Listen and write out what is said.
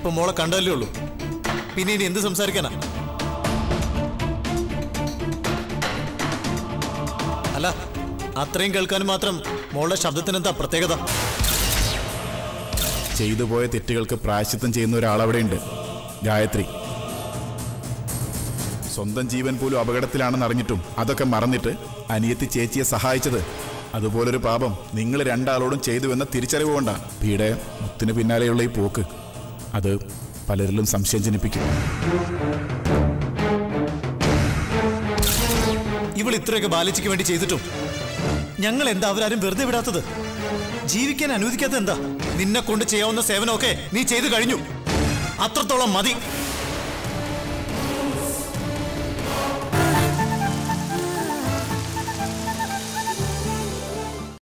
ഇപ്പൊ മോളെ കണ്ടല്ലേ ഉള്ളൂ പിന്നെ ഇനി എന്ത് സംസാരിക്കാനാ അല്ല അത്രയും കേൾക്കാനും മാത്രം മോളുടെ ശബ്ദത്തിന് എന്താ പ്രത്യേകത ചെയ്തു പോയ തെറ്റുകൾക്ക് പ്രായശ്ചിത്തം ചെയ്യുന്ന ഒരാളവിടെയുണ്ട് ഗായത്രി സ്വന്തം ജീവൻ പോലും അപകടത്തിലാണെന്ന് അറിഞ്ഞിട്ടും അതൊക്കെ മറന്നിട്ട് അനിയത്തി ചേച്ചിയെ സഹായിച്ചത് അതുപോലൊരു പാപം നിങ്ങൾ രണ്ടാളോടും ചെയ്തുവെന്ന തിരിച്ചറിവ് കൊണ്ടാ പീടെ മുത്തിന് പിന്നാലെയുള്ള ഈ പോക്ക് അത് പലരിലും സംശയം ജനിപ്പിക്കും ഇവൾ ഇത്രയൊക്കെ ബാലിച്ചയ്ക്ക് വേണ്ടി ചെയ്തിട്ടും ഞങ്ങൾ എന്താ അവരാരും വെറുതെ വിടാത്തത് ജീവിക്കാൻ അനുവദിക്കാത്തത് എന്താ നിന്നെ കൊണ്ട് ചെയ്യാവുന്ന സേവനമൊക്കെ നീ ചെയ്തു കഴിഞ്ഞു അത്രത്തോളം മതി